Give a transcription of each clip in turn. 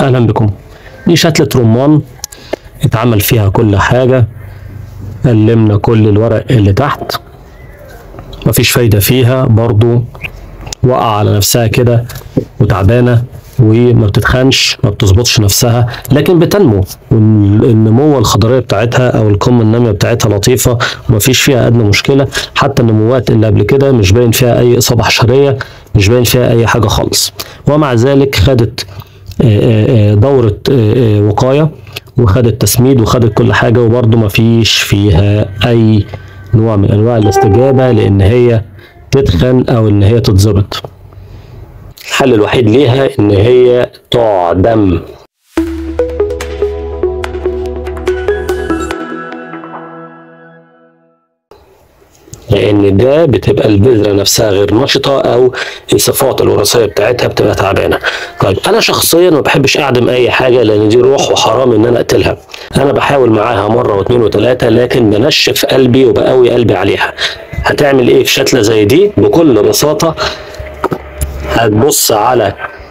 اهلا بكم دي شتلة رمان اتعمل فيها كل حاجة قلمنا كل الورق اللي تحت مفيش فايدة فيها برضو وقع على نفسها كده وتعبانة وما بتتخنش ما بتظبطش نفسها لكن بتنمو والنمو الخضريه بتاعتها او القمه الناميه بتاعتها لطيفه ومفيش فيها ادنى مشكله حتى النموات اللي قبل كده مش باين فيها اي اصابه حشريه مش باين فيها اي حاجه خالص ومع ذلك خدت آه، آه، آه، دوره آه، آه، وقايه وخدت تسميد وخدت كل حاجه وبرضه مفيش فيها اي نوع من انواع الاستجابه لان هي تتخن او ان هي تتظبط الحل الوحيد ليها ان هي تعدم لان ده بتبقى البذره نفسها غير نشطه او الصفات الوراثيه بتاعتها بتبقى تعبانه طيب انا شخصيا ما بحبش اعدم اي حاجه لان دي روح وحرام ان انا اقتلها انا بحاول معاها مره واثنين وثلاثه لكن بنشف قلبي وبقوي قلبي عليها هتعمل ايه في شتله زي دي بكل بساطه هتبص على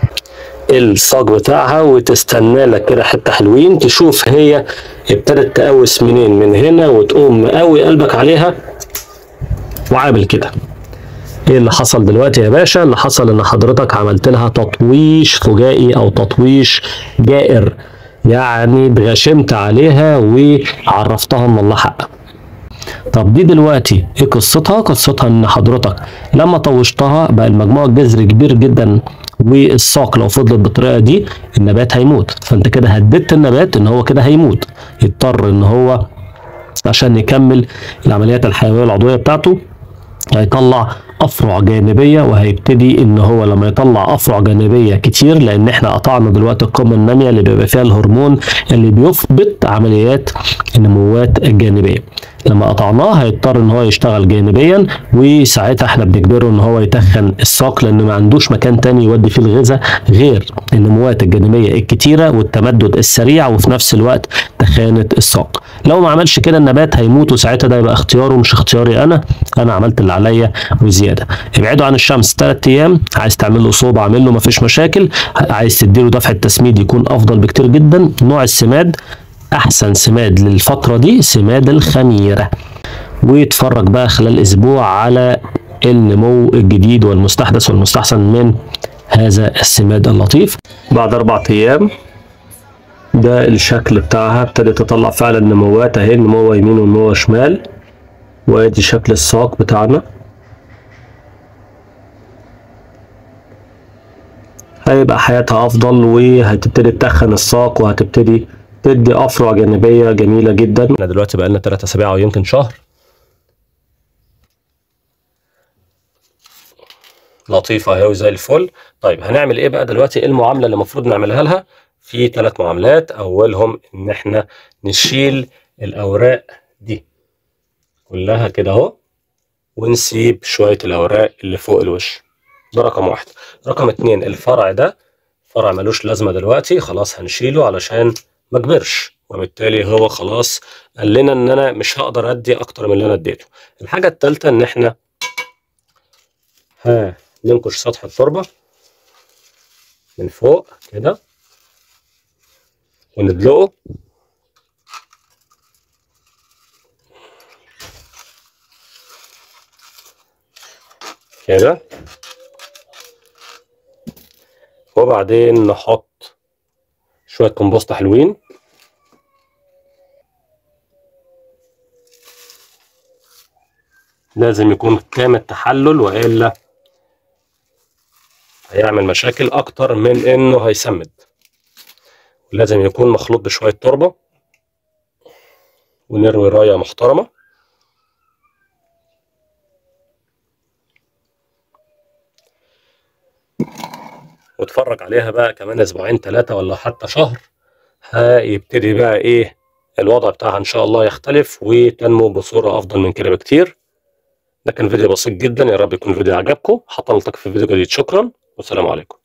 الصاج بتاعها وتستنى لك كده حته حلوين تشوف هي ابتدت تقوس منين من هنا وتقوم مقوي قلبك عليها وعامل كده ايه اللي حصل دلوقتي يا باشا اللي حصل ان حضرتك عملت لها تطويش فجائي او تطويش جائر يعني اتغشمت عليها وعرفتها ان الله حق طب دي دلوقتي ايه قصتها قصتها ان حضرتك لما طوشتها بقى المجموع الجذري كبير جدا والساق لو فضلت بالطريقه دي النبات هيموت فانت كده هددت النبات ان هو كده هيموت يضطر ان هو عشان يكمل العمليات الحيويه العضويه بتاعته هيطلع افرع جانبيه وهيبتدي ان هو لما يطلع افرع جانبيه كتير لان احنا قطعنا دلوقتي القمه الناميه اللي بيبقى فيها الهرمون اللي بيثبت عمليات النموات الجانبيه لما قطعناه هيضطر ان هو يشتغل جانبيا وساعتها احنا بنجبره ان هو يتخن الساق لان ما عندوش مكان تاني يودي فيه الغذاء غير النموات الجانبيه الكتيره والتمدد السريع وفي نفس الوقت تخانه الساق لو ما عملش كده النبات هيموت وساعتها ده يبقى اختياره مش اختياري انا انا عملت اللي عليا وزياده ابعده عن الشمس ثلاث ايام عايز تعمل له صوبه اعمل له مفيش مشاكل عايز تديله دفعه تسميد يكون افضل بكتير جدا نوع السماد احسن سماد للفتره دي سماد الخميره ويتفرج بقى خلال اسبوع على النمو الجديد والمستحدث والمستحسن من هذا السماد اللطيف بعد اربع ايام ده الشكل بتاعها ابتدت تطلع فعلا نموات اهي نمو يمين ونمو شمال وادي شكل الساق بتاعنا هيبقى حياتها افضل وهتبتدي تتخن الساق وهتبتدي تدي افرع جانبيه جميله جدا احنا دلوقتي بقالنا 3 اسابيع او يمكن شهر لطيفه اهي زي الفل طيب هنعمل ايه بقى دلوقتي ايه المعامله اللي المفروض نعملها لها في ثلاث معاملات اولهم ان احنا نشيل الاوراق دي كلها كده اهو ونسيب شويه الاوراق اللي فوق الوش ده رقم واحد رقم اتنين الفرع ده فرع ملوش لازمه دلوقتي خلاص هنشيله علشان ما كبرش وبالتالي هو خلاص قال لنا ان انا مش هقدر ادي اكتر من اللي انا اديته الحاجه الثالثه ان احنا ها ننكش سطح التربه من فوق كده وندلقه كده وبعدين نحط شوية كومبوست حلوين لازم يكون كامل تحلل والا هيعمل مشاكل اكتر من انه هيسمد لازم يكون مخلوط بشوية تربة ونروي راية محترمة واتفرج عليها بقى كمان اسبوعين ثلاثة ولا حتى شهر هيبتدي بقى ايه الوضع بتاعها ان شاء الله يختلف وتنمو بصورة افضل من كده بكتير ده كان فيديو بسيط جدا يا رب يكون الفيديو عجبكم حط لكم في فيديو جديد شكرا والسلام عليكم